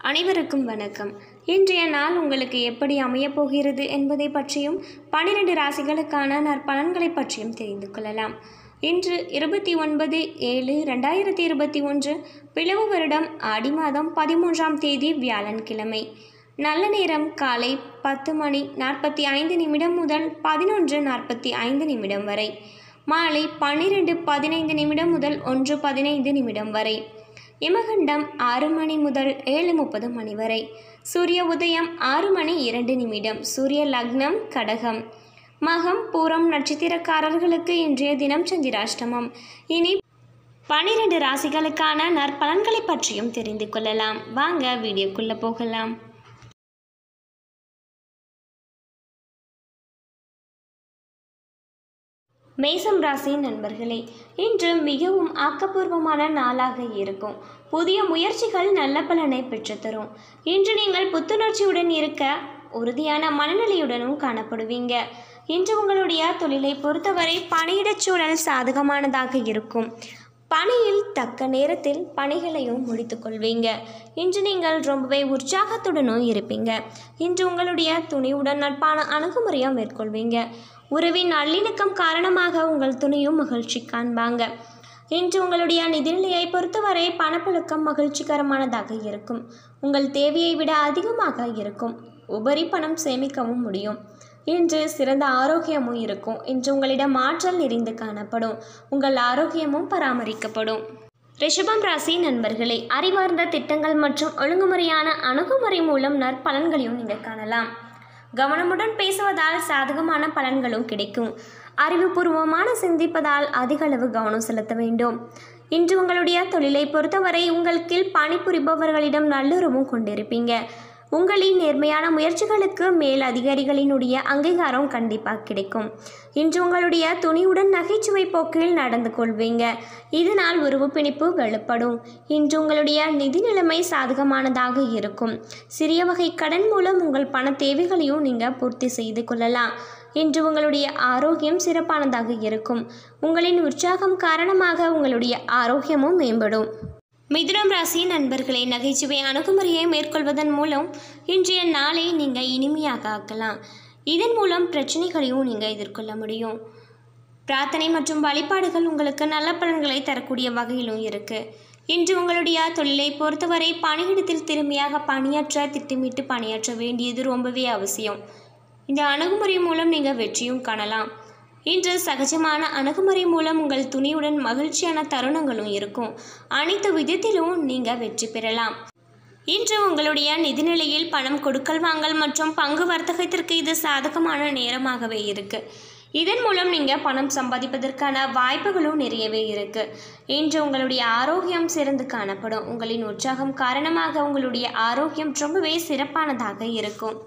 அனைவருக்கும் வணக்கம் இன்றைய நாள் உங்களுக்கு எப்படி அமையப் போகிறது என்பதை பற்றியும் பன்னிரண்டு ராசிகளுக்கான நற்பலன்களை பற்றியும் தெரிந்து கொள்ளலாம் இன்று இருபத்தி ஒன்பது ஏழு ரெண்டாயிரத்தி இருபத்தி ஒன்று பிளவு வருடம் ஆடி மாதம் பதிமூன்றாம் தேதி வியாழன்கிழமை நல்ல நேரம் காலை பத்து மணி நாற்பத்தி ஐந்து நிமிடம் முதல் பதினொன்று நாற்பத்தி ஐந்து நிமிடம் வரை மாலை பன்னிரெண்டு பதினைந்து நிமிடம் முதல் ஒன்று பதினைந்து நிமிடம் வரை இமகண்டம் ஆறு மணி முதல் ஏழு முப்பது மணி வரை சூரிய உதயம் ஆறு மணி இரண்டு நிமிடம் சூரிய லக்னம் கடகம் மகம் பூரம் நட்சத்திரக்காரர்களுக்கு இன்றைய தினம் சந்திராஷ்டமம் இனி பனிரெண்டு ராசிகளுக்கான நற்பலன்களை பற்றியும் தெரிந்து கொள்ளலாம் வாங்க வீடியோக்குள்ளே போகலாம் மேசம் ராசி நண்பர்களே இன்று மிகவும் ஆக்கப்பூர்வமான நாளாக இருக்கும் புதிய முயற்சிகள் நல்ல பலனை பெற்றுத்தரும் இன்று நீங்கள் புத்துணர்ச்சியுடன் இருக்க உறுதியான மனநிலையுடனும் காணப்படுவீங்க இன்று உங்களுடைய தொழிலை பொறுத்தவரை பணியிடச் சூழல் சாதகமானதாக இருக்கும் பணியில் தக்க நேரத்தில் பணிகளையும் முடித்துக்கொள்வீங்க இன்று நீங்கள் ரொம்பவே உற்சாகத்துடனும் இருப்பீங்க இன்று உங்களுடைய துணிவுடன் நட்பான அணுகுமுறையை மேற்கொள்வீங்க உறவின் நல்லிணக்கம் காரணமாக உங்கள் துணியும் மகிழ்ச்சி காண்பாங்க இன்று உங்களுடைய நிதிநிலையை பொறுத்தவரை பணப்புழக்கம் மகிழ்ச்சிகரமானதாக இருக்கும் உங்கள் தேவையை விட அதிகமாக இருக்கும் உபரி பணம் சேமிக்கவும் முடியும் இன்று சிறந்த ஆரோக்கியமும் இருக்கும் இன்று உங்களிடம் ஆற்றல் நிறைந்து காணப்படும் உங்கள் ஆரோக்கியமும் பராமரிக்கப்படும் ரிஷபம் ராசி நண்பர்களே அறிவார்ந்த திட்டங்கள் மற்றும் ஒழுங்குமுறையான அணுகுமுறை மூலம் நற்பலன்களையும் நீங்கள் காணலாம் கவனமுடன் பேசுவதால் சாதகமான பலன்களும் கிடைக்கும் அறிவுபூர்வமான சிந்திப்பதால் அதிக அளவு கவனம் செலுத்த வேண்டும் இன்று உங்களுடைய தொழிலை பொறுத்தவரை உங்கள் கீழ் பணிபுரிபவர்களிடம் நல்லுறவும் கொண்டிருப்பீங்க உங்களின் நேர்மையான முயற்சிகளுக்கு மேல் அதிகாரிகளினுடைய அங்கீகாரம் கண்டிப்பாக கிடைக்கும் இன்று உங்களுடைய துணிவுடன் நகைச்சுவை போக்கில் நடந்து கொள்வீங்க இதனால் உறவு பிணிப்பு வெளிப்படும் இன்று உங்களுடைய நிதி நிலைமை சாதகமானதாக இருக்கும் சிறிய வகை கடன் மூலம் உங்கள் பண தேவைகளையும் நீங்கள் பூர்த்தி செய்து கொள்ளலாம் இன்று உங்களுடைய ஆரோக்கியம் சிறப்பானதாக இருக்கும் உங்களின் உற்சாகம் காரணமாக உங்களுடைய ஆரோக்கியமும் மேம்படும் மிதுனம் ராசி நண்பர்களை நகைச்சுவை அணுகுமுறையை மேற்கொள்வதன் மூலம் இன்றைய நாளை நீங்கள் இனிமையாக ஆக்கலாம் இதன் மூலம் பிரச்சனைகளையும் நீங்கள் எதிர்கொள்ள முடியும் பிரார்த்தனை மற்றும் வழிபாடுகள் உங்களுக்கு நல்ல பலன்களை தரக்கூடிய வகையிலும் இருக்கு இன்று உங்களுடைய தொழிலை பொறுத்தவரை பணியிடத்தில் திறமையாக பணியாற்ற திட்டமிட்டு பணியாற்ற வேண்டியது ரொம்பவே அவசியம் இந்த அணுகுமுறை மூலம் நீங்கள் வெற்றியும் காணலாம் இன்று சகஜமான அணுகுமுறை மூலம் உங்கள் துணியுடன் மகிழ்ச்சியான தருணங்களும் இருக்கும் அனைத்து விதத்திலும் நீங்கள் வெற்றி பெறலாம் இன்று உங்களுடைய நிதிநிலையில் பணம் கொடுக்கல் வாங்கல் மற்றும் பங்கு வர்த்தகத்திற்கு இது சாதகமான நேரமாகவே இருக்கு இதன் மூலம் நீங்கள் பணம் சம்பாதிப்பதற்கான வாய்ப்புகளும் நிறையவே இருக்கு இன்று உங்களுடைய ஆரோக்கியம் சிறந்து காணப்படும் உங்களின் உற்சாகம் காரணமாக உங்களுடைய ஆரோக்கியம் ரொம்பவே சிறப்பானதாக இருக்கும்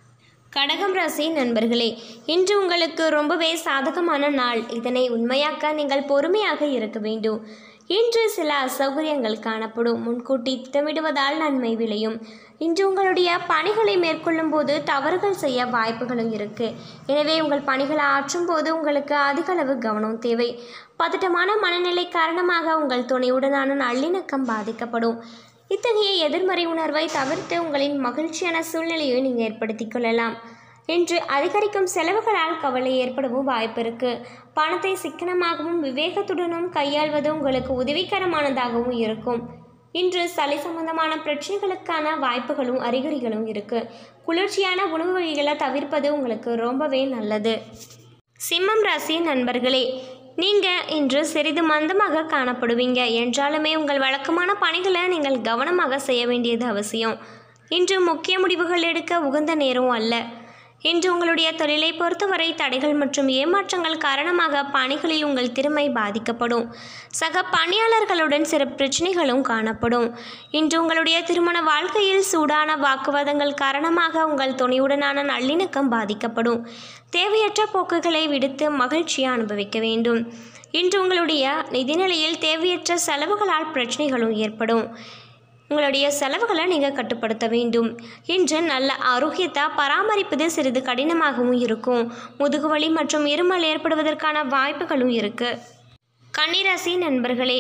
கடகம் ராசி நண்பர்களே இன்று உங்களுக்கு ரொம்பவே சாதகமான நாள் இதனை உண்மையாக்க நீங்கள் பொறுமையாக இருக்க வேண்டும் இன்று சில அசௌகரியங்கள் காணப்படும் முன்கூட்டி திட்டமிடுவதால் நன்மை விளையும் இன்று உங்களுடைய பணிகளை மேற்கொள்ளும் போது தவறுகள் செய்ய வாய்ப்புகளும் இருக்கு எனவே உங்கள் பணிகளை ஆற்றும் போது உங்களுக்கு அதிக அளவு கவனம் தேவை பதட்டமான மனநிலை காரணமாக உங்கள் துணையுடனான நல்லிணக்கம் பாதிக்கப்படும் இத்தகைய எதிர்மறை உணர்வை தவிர்த்து உங்களின் மகிழ்ச்சியான சூழ்நிலையை நீங்கள் ஏற்படுத்திக் கொள்ளலாம் இன்று அதிகரிக்கும் செலவுகளால் கவலை ஏற்படவும் வாய்ப்பு இருக்கு பணத்தை சிக்கனமாகவும் விவேகத்துடனும் கையாள்வது உங்களுக்கு உதவிகரமானதாகவும் இருக்கும் இன்று சளி சம்பந்தமான பிரச்சனைகளுக்கான வாய்ப்புகளும் அறிகுறிகளும் இருக்கு குளிர்ச்சியான உணவு வகைகளை தவிர்ப்பது உங்களுக்கு ரொம்பவே நல்லது சிம்மம் ராசி நண்பர்களே நீங்கள் இன்று சிறிது மந்தமாக காணப்படுவீங்க என்றாலுமே உங்கள் வழக்கமான பணிகளை நீங்கள் கவனமாக செய்ய வேண்டியது அவசியம் இன்று முக்கிய முடிவுகள் எடுக்க உகந்த நேரம் அல்ல இன்று உங்களுடைய தொழிலை பொறுத்தவரை தடைகள் மற்றும் ஏமாற்றங்கள் காரணமாக பணிகளில் உங்கள் திறமை பாதிக்கப்படும் சக பணியாளர்களுடன் சில பிரச்சனைகளும் காணப்படும் இன்று உங்களுடைய திருமண வாழ்க்கையில் சூடான வாக்குவாதங்கள் காரணமாக உங்கள் துணையுடனான நல்லிணக்கம் பாதிக்கப்படும் தேவையற்ற போக்குகளை விடுத்து மகிழ்ச்சியை அனுபவிக்க வேண்டும் இன்று உங்களுடைய நிதிநிலையில் தேவையற்ற செலவுகளால் பிரச்சனைகளும் ஏற்படும் உங்களுடைய செலவுகளை நீங்கள் கட்டுப்படுத்த வேண்டும் இன்று நல்ல ஆரோக்கியத்தை பராமரிப்பது சிறிது கடினமாகவும் இருக்கும் முதுகுவலி மற்றும் இருமல் ஏற்படுவதற்கான வாய்ப்புகளும் இருக்குது கன்னிராசி நண்பர்களே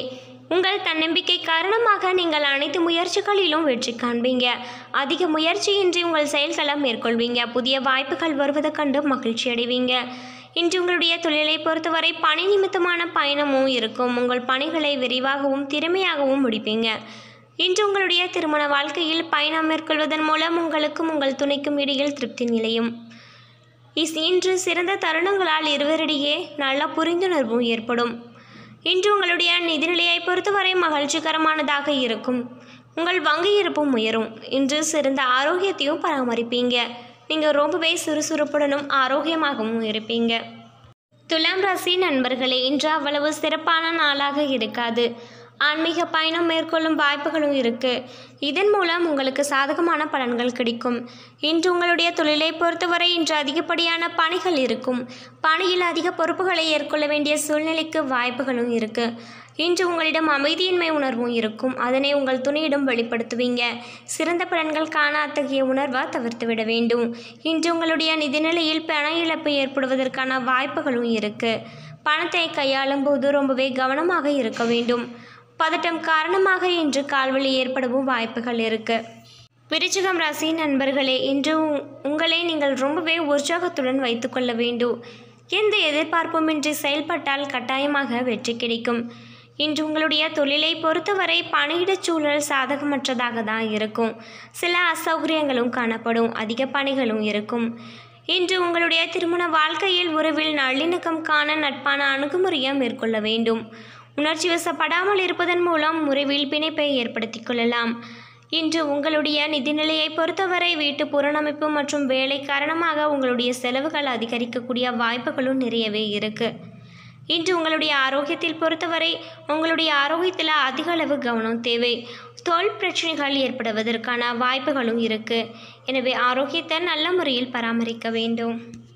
உங்கள் தன்னம்பிக்கை காரணமாக நீங்கள் அனைத்து முயற்சிகளிலும் வெற்றி காண்பீங்க அதிக முயற்சியின்றி உங்கள் செயல்களை மேற்கொள்வீங்க புதிய வாய்ப்புகள் வருவதைக் கண்டு மகிழ்ச்சி அடைவீங்க இன்று உங்களுடைய தொழிலை பொறுத்தவரை பணி நிமித்தமான பயணமும் இருக்கும் உங்கள் பணிகளை விரிவாகவும் திறமையாகவும் முடிப்பீங்க இன்று உங்களுடைய திருமண வாழ்க்கையில் பயணம் மேற்கொள்வதன் மூலம் உங்களுக்கும் உங்கள் துணைக்கும் இடையில் திருப்தி நிலையும் இஸ் இன்று சிறந்த தருணங்களால் இருவரிடையே நல்ல புரிந்துணர்வும் ஏற்படும் இன்று உங்களுடைய நிதிநிலையை பொறுத்தவரை மகிழ்ச்சிகரமானதாக இருக்கும் உங்கள் வங்கி இருப்பும் உயரும் இன்று சிறந்த ஆரோக்கியத்தையும் பராமரிப்பீங்க நீங்கள் ரொம்பவே சுறுசுறுப்புடனும் ஆரோக்கியமாகவும் இருப்பீங்க துலாம் ராசி நண்பர்களே இன்று அவ்வளவு சிறப்பான நாளாக இருக்காது ஆன்மீக பயணம் மேற்கொள்ளும் வாய்ப்புகளும் இருக்கு இதன் மூலம் உங்களுக்கு சாதகமான பலன்கள் கிடைக்கும் இன்று உங்களுடைய தொழிலை பொறுத்தவரை இன்று அதிகப்படியான பணிகள் இருக்கும் பணியில் அதிக பொறுப்புகளை ஏற்கொள்ள வேண்டிய சூழ்நிலைக்கு வாய்ப்புகளும் இருக்கு இன்று உங்களிடம் அமைதியின்மை உணர்வும் இருக்கும் அதனை உங்கள் துணையிடம் வெளிப்படுத்துவீங்க சிறந்த பலன்கள் காண அத்தகைய உணர்வை தவிர்த்து விட வேண்டும் இன்று உங்களுடைய நிதிநிலையில் பண இழப்பு ஏற்படுவதற்கான வாய்ப்புகளும் இருக்கு பணத்தை கையாளும் போது ரொம்பவே கவனமாக இருக்க வேண்டும் பதட்டம் காரணமாக இன்று கால்வலி ஏற்படவும் வாய்ப்புகள் இருக்கு விருச்சிகம் ராசி நண்பர்களே இன்று உ- உங்களை நீங்கள் ரொம்பவே உற்சாகத்துடன் வைத்துக்கொள்ள வேண்டும் எந்த எதிர்பார்ப்புமின்றி செயல்பட்டால் கட்டாயமாக வெற்றி கிடைக்கும் இன்று உங்களுடைய தொழிலை பொறுத்தவரை பணியிடச் சூழல் சாதகமற்றதாக தான் இருக்கும் சில அசௌகரியங்களும் காணப்படும் அதிக பணிகளும் இருக்கும் இன்று உங்களுடைய திருமண வாழ்க்கையில் உறவில் நல்லிணக்கம் காண நட்பான அணுகுமுறையை மேற்கொள்ள வேண்டும் உணர்ச்சி வசப்படாமல் இருப்பதன் மூலம் உறவில் பிணைப்பை ஏற்படுத்திக் கொள்ளலாம் இன்று உங்களுடைய நிதிநிலையை பொறுத்தவரை வீட்டு புறணமைப்பு மற்றும் வேலை காரணமாக உங்களுடைய செலவுகள் அதிகரிக்கக்கூடிய வாய்ப்புகளும் நிறையவே இருக்கு இன்று உங்களுடைய ஆரோக்கியத்தில் பொறுத்தவரை உங்களுடைய ஆரோக்கியத்தில் அதிக அளவு கவனம் தேவை தோல் பிரச்சனைகள் ஏற்படுவதற்கான வாய்ப்புகளும் இருக்கு எனவே ஆரோக்கியத்தை நல்ல முறையில் பராமரிக்க வேண்டும்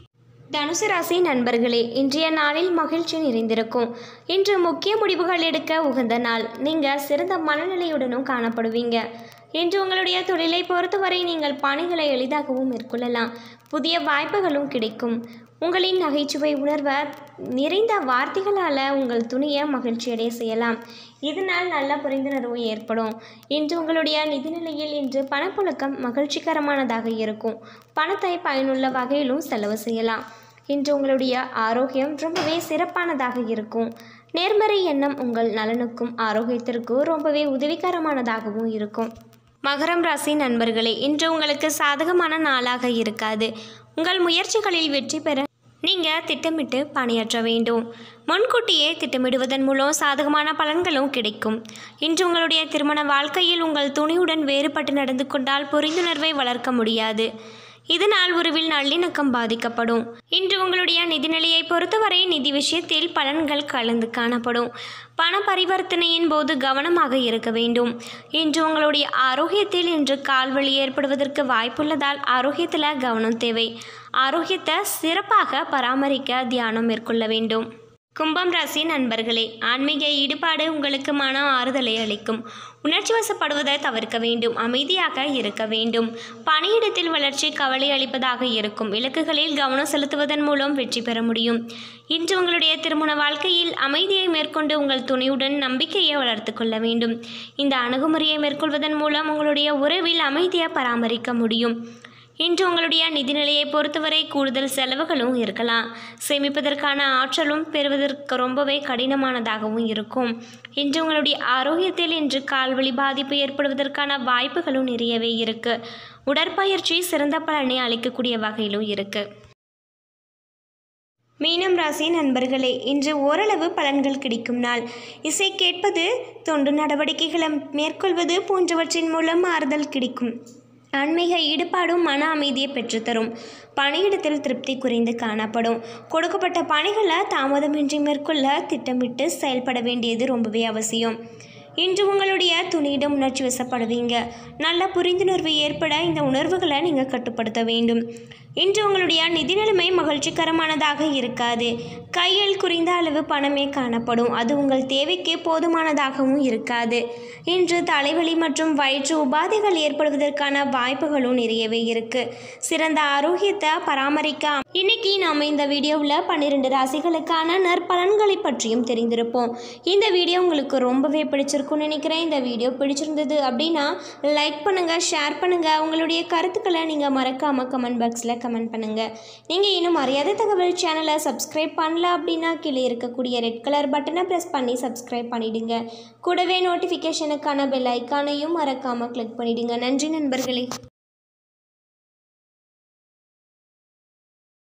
தனுசு ராசி நண்பர்களே இன்றைய நாளில் மகிழ்ச்சி நிறைந்திருக்கும் இன்று முக்கிய முடிவுகள் எடுக்க உகந்த நாள் நீங்கள் சிறந்த மனநிலையுடனும் காணப்படுவீங்க இன்று உங்களுடைய தொழிலை பொறுத்தவரை நீங்கள் பணிகளை எளிதாகவும் மேற்கொள்ளலாம் புதிய வாய்ப்புகளும் கிடைக்கும் உங்களின் நகைச்சுவை உணர்வை நிறைந்த வார்த்தைகளால் உங்கள் துணியை மகிழ்ச்சியடைய செய்யலாம் இதனால் நல்ல புரிந்துணர்வும் ஏற்படும் இன்று உங்களுடைய நிதிநிலையில் இன்று பணப்புழக்கம் மகிழ்ச்சிகரமானதாக இருக்கும் பணத்தை பயனுள்ள வகையிலும் செலவு செய்யலாம் இன்று உங்களுடைய ஆரோக்கியம் ரொம்பவே சிறப்பானதாக இருக்கும் நேர்மறை எண்ணம் உங்கள் நலனுக்கும் ஆரோக்கியத்திற்கும் ரொம்பவே உதவிகரமானதாகவும் இருக்கும் மகரம் ராசி நண்பர்களே இன்று உங்களுக்கு சாதகமான நாளாக இருக்காது உங்கள் முயற்சிகளில் வெற்றி பெற நீங்கள் திட்டமிட்டு பணியாற்ற வேண்டும் முன்கூட்டியே திட்டமிடுவதன் மூலம் சாதகமான பலன்களும் கிடைக்கும் இன்று உங்களுடைய திருமண வாழ்க்கையில் உங்கள் துணியுடன் வேறுபட்டு நடந்து கொண்டால் புரிந்துணர்வை வளர்க்க முடியாது இதனால் உறவில் நல்லிணக்கம் பாதிக்கப்படும் இன்று உங்களுடைய நிதிநிலையை பொறுத்தவரை நிதி விஷயத்தில் பலன்கள் கலந்து காணப்படும் பண பரிவர்த்தனையின் போது கவனமாக இருக்க வேண்டும் இன்று உங்களுடைய ஆரோக்கியத்தில் இன்று கால்வலி ஏற்படுவதற்கு வாய்ப்புள்ளதால் ஆரோக்கியத்தில் கவனம் தேவை ஆரோக்கியத்தை சிறப்பாக பராமரிக்க தியானம் மேற்கொள்ள வேண்டும் கும்பம் ராசி நண்பர்களே ஆன்மீக ஈடுபாடு உங்களுக்கு மன ஆறுதலை அளிக்கும் உணர்ச்சி வசப்படுவதை தவிர்க்க வேண்டும் அமைதியாக இருக்க வேண்டும் பணியிடத்தில் வளர்ச்சி கவலை அளிப்பதாக இருக்கும் இலக்குகளில் கவனம் செலுத்துவதன் மூலம் வெற்றி பெற முடியும் இன்று உங்களுடைய திருமண வாழ்க்கையில் அமைதியை மேற்கொண்டு உங்கள் துணையுடன் நம்பிக்கையை வளர்த்து கொள்ள வேண்டும் இந்த அணுகுமுறையை மேற்கொள்வதன் மூலம் உங்களுடைய உறவில் அமைதியை பராமரிக்க முடியும் இன்று உங்களுடைய நிதிநிலையை பொறுத்தவரை கூடுதல் செலவுகளும் இருக்கலாம் சேமிப்பதற்கான ஆற்றலும் பெறுவதற்கு ரொம்பவே கடினமானதாகவும் இருக்கும் இன்று உங்களுடைய ஆரோக்கியத்தில் இன்று கால்வழி பாதிப்பு ஏற்படுவதற்கான வாய்ப்புகளும் நிறையவே இருக்கு உடற்பயிற்சி சிறந்த பலனை அளிக்கக்கூடிய வகையிலும் இருக்கு மீனம் ராசி நண்பர்களே இன்று ஓரளவு பலன்கள் கிடைக்கும் நாள் இசை கேட்பது தொண்டு நடவடிக்கைகளை மேற்கொள்வது போன்றவற்றின் மூலம் ஆறுதல் கிடைக்கும் ஆன்மீக ஈடுபாடும் மன அமைதியை பெற்றுத்தரும் பணியிடத்தில் திருப்தி குறைந்து காணப்படும் கொடுக்கப்பட்ட பணிகளை தாமதமின்றி மேற்கொள்ள திட்டமிட்டு செயல்பட வேண்டியது ரொம்பவே அவசியம் இன்று உங்களுடைய துணியிடம் உணர்ச்சி வசப்படுவீங்க நல்ல புரிந்துணர்வு ஏற்பட இந்த உணர்வுகளை நீங்கள் கட்டுப்படுத்த வேண்டும் இன்று உங்களுடைய நிதி நிலைமை மகிழ்ச்சிகரமானதாக இருக்காது கையில் குறைந்த அளவு பணமே காணப்படும் அது உங்கள் தேவைக்கு போதுமானதாகவும் இருக்காது இன்று தலைவலி மற்றும் வயிற்று உபாதைகள் ஏற்படுவதற்கான வாய்ப்புகளும் நிறையவே இருக்கு சிறந்த ஆரோக்கியத்தை பராமரிக்க இன்னைக்கு நாம் இந்த வீடியோவில் பன்னிரெண்டு ராசிகளுக்கான நற்பலன்களை பற்றியும் தெரிந்திருப்போம் இந்த வீடியோ உங்களுக்கு ரொம்பவே பிடிச்சிருக்கும்னு நினைக்கிறேன் இந்த வீடியோ பிடிச்சிருந்தது அப்படின்னா லைக் பண்ணுங்கள் ஷேர் பண்ணுங்கள் உங்களுடைய கருத்துக்களை நீங்கள் மறக்காமல் கமெண்ட் பாக்ஸில் கமெண்ட் பண்ணுங்கள் நீங்கள் இன்னும் அறியாத தகவல் சேனலை சப்ஸ்கிரைப் பண்ணல அப்படின்னா கீழே இருக்கக்கூடிய ரெட் கலர் பட்டனை ப்ரெஸ் பண்ணி சப்ஸ்கிரைப் பண்ணிடுங்க கூடவே நோட்டிஃபிகேஷனுக்கான பெல் ஐக்கானையும் மறக்காமல் கிளிக் பண்ணிடுங்க நன்றி நண்பர்களே